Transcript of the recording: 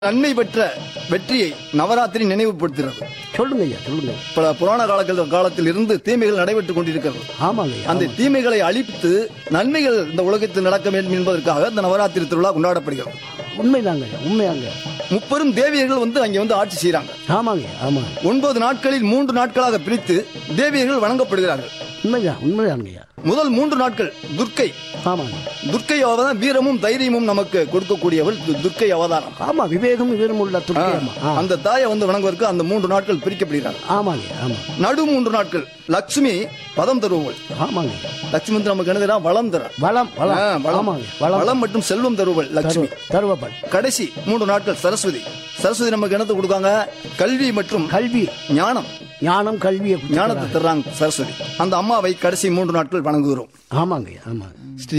நன்மை பெற்ற வெற்றியை நவராத்திரி நினைவுபடுத்துகிறது சொல்லுங்க ஐயா சொல்லுங்க பல புராண காலங்கள் காலத்தில் இருந்து தீமைகள் நடைபெற்றுக் கொண்டிருக்கிறது ஆமாங்க ஐயா அந்த தீமைகளை அழித்து நன்மைகள் இந்த உலகத்தில் நடக்க வேண்டும் என்பதற்காக இந்த நவராத்திரி திருவிழா கொண்டாடப்படுகிறது உண்மைதாங்க ஐயா உண்மையாங்க முப்பெரும் தேவியர்கள் வந்து அங்கே வந்து ஆட்சி செய்றாங்க ஆமாங்க ஐயா, ஆமாங்க ஒன்பது நாட்களில் மூன்று நாட்களாக பிரித்து தேவியர்கள் வணங்கப்படுகிறார்கள் உண்மைதான் உண்மைதாங்க ஐயா முதல் மூன்று நாட்கள் துர்க்கை ஆமாங்க துர்க்கை அவதாரம் வீரமும் தைரியமும் நமக்கு கொடுக்கக்கூடியவள் து- துர்க்கை அவதாரம் ஆமா விவேகம் விவரம் உள்ள துர்க்கியம்மா ஆ, அந்த தாயை வந்து வணங்குவதற்கு அந்த மூன்று நாட்கள் பிரிக்கப்படுகிறார்கள் ஆமாங்க ஐயா, ஆமா நடு மூன்று நாட்கள் லட்சுமி பதம் தருபவள் ஆமாங்க ஐயா. லட்சுமி வந்து நமக்கு என்ன தரா? வளம் தர வளம் வளம் ஆ, வளம் ஆமாங்க வளம் வளம் மற்றும் செல்வம் தருபவள் லட்சுமி தருவப்பல் கடைசி மூன்று நாட்கள் சரஸ்வதி சரஸ்வதி நமக்கு என்னத்தை கொடுக்காங்க கல்வி மற்றும் கல்வி ஞானம் ஞானம் கல்வியை ஞானத்தை தர்றாங்க சரஸ்வதி அந்த அம்மாவை கடைசி மூன்று நாட்கள் வணங்குகிறோம் ஆமாங்க ஐயா, ஆமாங்க ஸ்ரீ